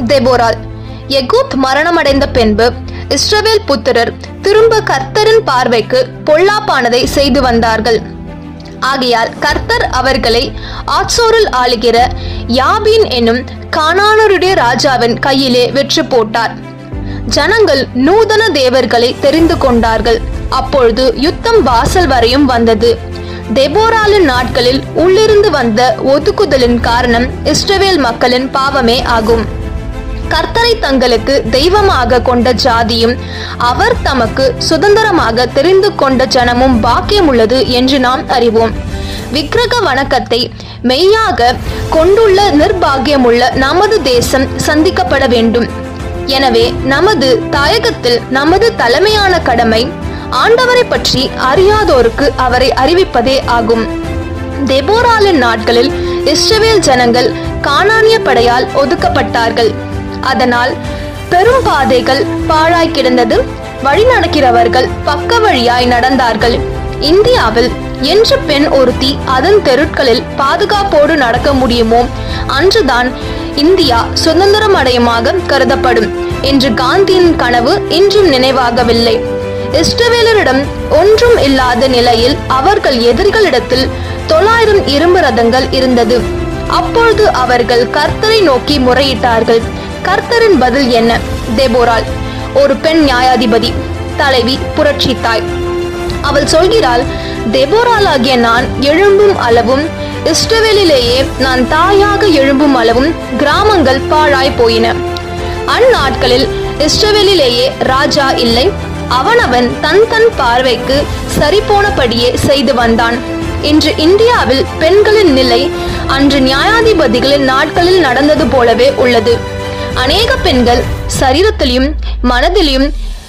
தெபோரால் எகூத் மரணமடைந்த பின்பு இஸ்ரவேல் புத்திரர் திரும்ப கர்த்தரின் பார்வைக்கு பொல்லாப்பானதை செய்து வந்தார்கள் ஆகையால் கர்த்தர் அவர்களை ஆட்சோரில் ஆளுகிற யாபீன் என்னும் கானானருடைய ராஜாவின் கையிலே வெற்றி போட்டார் ஜனங்கள் நூதன தேவர்களை தெரிந்து கொண்டார்கள் அப்பொழுது யுத்தம் வாசல் வரையும் வந்தது தெபோராலின் நாட்களில் உள்ளிருந்து வந்த ஒதுக்குதலின் காரணம் இஸ்ரவேல் மக்களின் பாவமே ஆகும் கர்த்தரை தங்களுக்கு தெய்வமாக கொண்ட ஜாதியும் அவர் தமக்கு சுதந்திரமாக தெரிந்து கொண்ட ஜனமும் பாக்கியமுள்ளது என்று நாம் அறிவோம் விக்கிரக வணக்கத்தை மெய்யாக கொண்டுள்ள நிர்பாகியமுள்ள நமது தேசம் சந்திக்கப்பட வேண்டும் எனவே நமது தாயகத்தில் நமது தலைமையான கடமை ஆண்டவரை பற்றி அறியாதோருக்கு அவரை அறிவிப்பதே ஆகும் தெபோராலின் நாட்களில் இஸ்ரவேல் ஜனங்கள் கானானிய படையால் ஒதுக்கப்பட்டார்கள் அதனால் பெரும் பாதைகள் பாழாய் கிடந்தது வழி நடக்கிறவர்கள் பக்க வழியாய் நடந்தார்கள் இந்தியாவில் என்று பெண் ஒருத்தி அதன் தெருட்களில் பாதுகாப்போடு நடக்க முடியுமோ அன்றுதான் இந்தியா சுதந்திரம் அடையுமாக கருதப்படும் என்று காந்தியின் கனவு இன்றும் நினைவாகவில்லை இஸ்ரவேலரிடம் ஒன்றும் இல்லாத நிலையில் அவர்கள் எதிரிகளிடத்தில் தொள்ளாயிரம் இரும்பு ரதங்கள் இருந்தது அப்பொழுது அவர்கள் கர்த்தரை நோக்கி முறையிட்டார்கள் கர்த்தரின் பதில் என்ன தெபோரால் ஒரு பெண் நியாயாதிபதி தலைவி புரட்சி தாய் அவள் சொல்கிறாள் தெபோராலாகிய நான் எழும்பும் அளவும் இஸ்ரவேலிலேயே நான் தாயாக எழும்பும் அளவும் கிராமங்கள் பாழாய் போயின அந்நாட்களில் இஸ்ரவேலிலேயே ராஜா இல்லை அவனவன் தன் தன் பார்வைக்கு சரிபோனபடியே செய்து வந்தான் இன்று இந்தியாவில் பெண்களின் நிலை அன்று நியாயாதிபதிகளின் நாட்களில் நடந்தது போலவே உள்ளது அநேக பெண்கள் சரீரத்திலும் மனதிலும்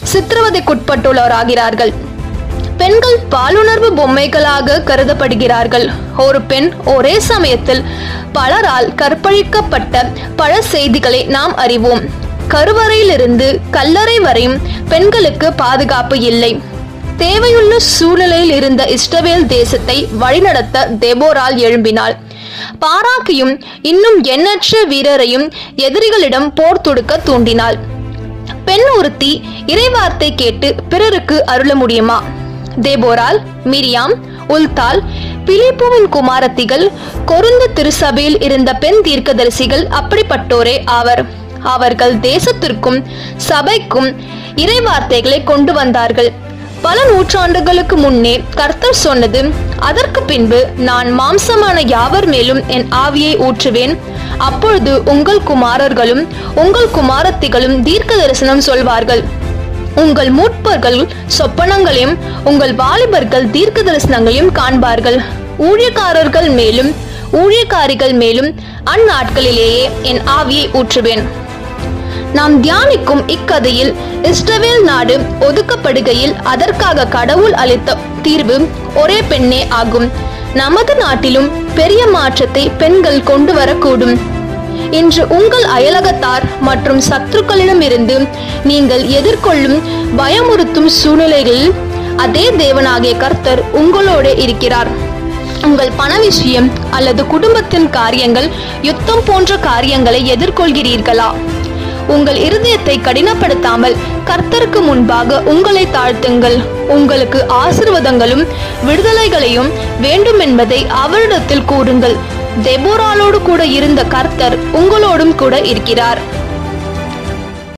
சித்திரவதைக்குட்பட்டுள்ளவராகிறார்கள் பெண்கள் பாலுணர்வு பொம்மைகளாக கருதப்படுகிறார்கள் ஒரு பெண் ஒரே சமயத்தில் பலரால் கற்பழிக்கப்பட்ட பல செய்திகளை நாம் அறிவோம் கருவறையிலிருந்து கல்லறை வரையும் பெண்களுக்கு பாதுகாப்பு இல்லை தேவையுள்ள சூழ்நிலையில் இருந்த இஸ்ரவேல் தேசத்தை வழிநடத்த தெபோரால் எழும்பினாள் பாராக்கையும் இன்னும் எண்ணற்ற வீரரையும் எதிரிகளிடம் போர் தொடுக்க தூண்டினாள் பெண் ஒருத்தி இறைவார்த்தை கேட்டு பிறருக்கு அருள முடியுமா தேபோரால் மிரியாம் உல்தால் பிலிப்புவின் குமாரத்திகள் கொருந்து திருசபையில் இருந்த பெண் தீர்க்கதரிசிகள் அப்படிப்பட்டோரே ஆவர் அவர்கள் தேசத்திற்கும் சபைக்கும் இறைவார்த்தைகளை கொண்டு வந்தார்கள் பல நூற்றாண்டுகளுக்கு முன்னே கர்த்தர் சொன்னது அதற்கு பின்பு நான் மாம்சமான யாவர் மேலும் என் ஆவியை ஊற்றுவேன் அப்பொழுது உங்கள் குமாரர்களும் உங்கள் குமாரத்திகளும் தீர்க்க தரிசனம் சொல்வார்கள் உங்கள் மூட்பர்கள் சொப்பனங்களையும் உங்கள் வாலிபர்கள் தீர்க்க தரிசனங்களையும் காண்பார்கள் ஊழியக்காரர்கள் மேலும் ஊழியக்காரிகள் மேலும் அந்நாட்களிலேயே என் ஆவியை ஊற்றுவேன் நாம் தியானிக்கும் இக்கதையில் இஸ்ரவேல் நாடு ஒதுக்கப்படுகையில் அதற்காக கடவுள் அளித்த தீர்வு ஒரே பெண்ணே ஆகும் நமது நாட்டிலும் பெரிய மாற்றத்தை பெண்கள் கொண்டு வரக்கூடும் இன்று உங்கள் அயலகத்தார் மற்றும் சத்துருக்களிடமிருந்து நீங்கள் எதிர்கொள்ளும் பயமுறுத்தும் சூழ்நிலைகளில் அதே தேவனாகிய கர்த்தர் உங்களோடு இருக்கிறார் உங்கள் பண விஷயம் அல்லது குடும்பத்தின் காரியங்கள் யுத்தம் போன்ற காரியங்களை எதிர்கொள்கிறீர்களா உங்கள் இருதயத்தை கடினப்படுத்தாமல் கர்த்தருக்கு முன்பாக உங்களை தாழ்த்துங்கள் உங்களுக்கு ஆசிர்வாதங்களும் விடுதலைகளையும் வேண்டும் என்பதை அவரிடத்தில் கூறுங்கள் தெபோராலோடு கூட இருந்த கர்த்தர் உங்களோடும் கூட இருக்கிறார்